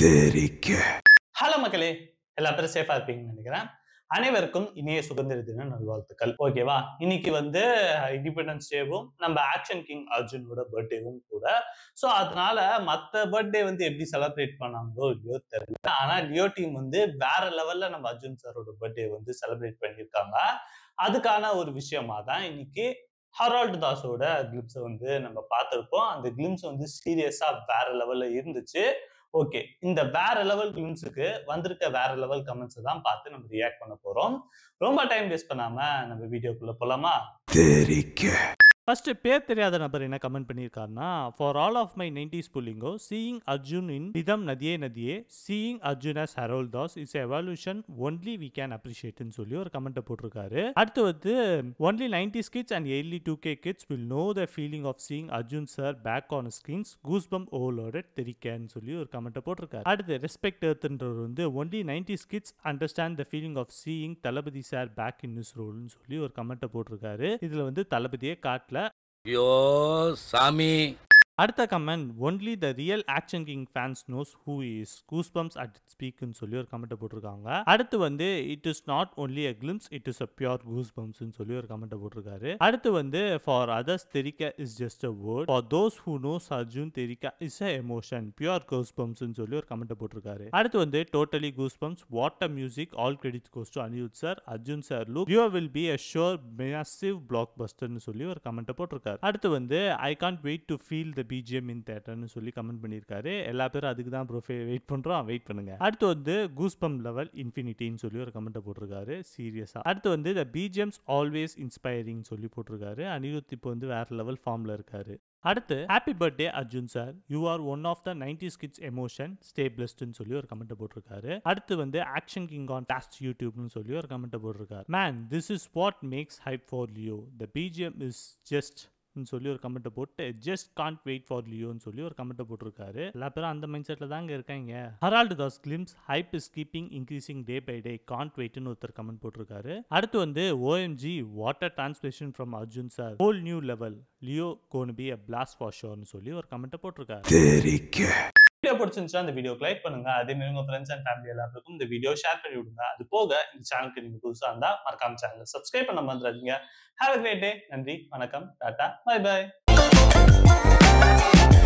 hello மக்களே எல்லா பேரும் சேஃபா இருப்பீங்கன்னு நினைக்கிறேன் அனைவருக்கும் இனிய சுதந்திர தின நல்வாழ்த்துக்கள் ஓகேவா இன்னைக்கு வந்து இண்டிபெண்டன்ஸ் டேவும் நம்ம ஆக்ஷன் கிங் அர்ஜுனோட பர்த்டேவும் கூட ஸோ அதனால மற்ற பர்த்டே வந்து எப்படி செலிப்ரேட் பண்ணாங்களோ இல்லையோ தெரியல ஆனா லியோ டீம் வந்து வேற லெவல்ல நம்ம அர்ஜுன் சாரோட பர்த்டே வந்து செலிப்ரேட் பண்ணியிருக்காங்க அதுக்கான ஒரு விஷயமா தான் இன்னைக்கு ஹரால்டு தாஸோட கிளிம்ஸை வந்து நம்ம பார்த்துருப்போம் அந்த கிளிம்ஸ் வந்து சீரியஸா வேற லெவல்ல இருந்துச்சு ஓகே இந்த வேற லெவல் கிளிம்ஸுக்கு வந்திருக்க வேற லெவல் கமெண்ட்ஸ் தான் பார்த்து நம்ம ரியாக்ட் பண்ண போறோம் ரொம்ப டைம் வேஸ்ட் பண்ணாம நம்ம வீடியோக்குள்ள போலாமா ஃபர்ஸ்ட் பேர் தெரியாத நபர் என்ன கமெண்ட் பண்ணியிருக்காருன்னா for all of my nineties புல்லிங்கோ சீயிங் அர்ஜுன் இன் ரிதம் நதியே நதியே seeing Arjun as Harold Das is evolution only we can அப்ரிஷியேட்னு சொல்லி ஒரு கமெண்ட்டை போட்டிருக்காரு அடுத்து வந்து only nineties kids and early two K kids will know the feeling of seeing Arjun sir back on screens goose bump ஓலோட தெரிக்கன்னு சொல்லி ஒரு கமெண்ட்டை போட்டிருக்காரு அடுத்து ரெஸ்பெக்ட் எர்த்ன்றவர் வந்து only nineties kids understand the feeling of seeing Thalapathy sir back in is ரோல்னு சொல்லி ஒரு கமெண்ட்டை போட்டிருக்காரு இதுல வந்து தளபதியே காட்டல ஐயோ சாமி அடுத்த comment only the real action king fans knows who is goose bumps at ஸ்பீக்னு சொல்லி ஒரு கமெண்ட் போட்டிருக்காங்க அடுத்து வந்து it is not only a glimpse it is a pure goose பம்ப்ஸ்னு சொல்லி ஒரு கமெண்ட் போட்டிருக்காரு அடுத்து வந்து ஃபார் அதர்ஸ் தெரிக்க is just a word for those who knows Arjun தெரிக்க is a emotion pure goose பம்ப்ஸ்னு சொல்லி ஒரு கமெண்ட் போட்டிருக்காரு அடுத்து வந்து totally goose bumps what a music all credit goes to Anirudh sir Arjun sir look you will be a sure massive பிளாக் பஸ்டர்னு சொல்லி ஒரு கமெண்ட் போட்டிருக்காரு அடுத்து வந்து I can't wait to feel the BGM in தேட்டர்னு சொல்லி கமெண்ட் பண்ணியிருக்காரு எல்லா பேரும் அதுக்கு தான் ப்ரோ வெயிட் பண்ணுறோம் வெயிட் பண்ணுங்க அடுத்து வந்து கூஸ்பம் லெவல் இன்ஃபினிட்டின்னு சொல்லி ஒரு கமெண்ட் போட்டிருக்காரு சீரியஸாக அடுத்து வந்து த பிஜிஎம்ஸ் ஆல்வேஸ் இன்ஸ்பைரிங் சொல்லி போட்டிருக்காரு அனிருத் இப்போ வந்து வேற லெவல் ஃபார்மில் இருக்காரு அடுத்து happy birthday Arjun sir you are one of the nineties kids emotion stay பிளஸ்ட்னு சொல்லி ஒரு கமெண்ட் போட்டிருக்காரு அடுத்து வந்து ஆக்ஷன் கிங் ஆன் டாஸ்ட் யூடியூப்னு சொல்லி ஒரு கமெண்ட் போட்டிருக்காரு man this is what makes hype for Leo the BGM is just சொல்லி ஒரு கமெண்ட்டை போட்டு ஜஸ்ட் கான்ட் வெயிட் ஃபார் லியோன்னு சொல்லி ஒரு கமெண்ட்டை போட்டிருக்காரு எல்லா பேரும் அந்த மைண்ட் செட்டில் தாங்க இருக்காங்க Harold Das glimpse hype is keeping increasing day by day can't வெயிட்னு ஒருத்தர் கமெண்ட் போட்டிருக்காரு அடுத்து வந்து OMG what a translation from Arjun sir whole new level Leo gonna be a blast for ஷோர்னு சொல்லி ஒரு கமெண்ட்டை போட்டிருக்காரு வீடியோ பிடிச்சிருந்துச்சுன்னா இந்த வீடியோக்கு லைக் பண்ணுங்க அதே மாதிரி உங்க ஃப்ரெண்ட்ஸ் அண்ட் ஃபேமிலி எல்லாருக்கும் இந்த வீடியோ ஷேர் பண்ணி விடுங்க அது போக இந்த சேனலுக்கு நீங்க புதுசா இருந்தா மறக்காம சேனலை சப்ஸ்கிரைப் பண்ண மறந்துடாதீங்க ஹேவ் அ கிரேட் டே நன்றி வணக்கம் டாடா பை பை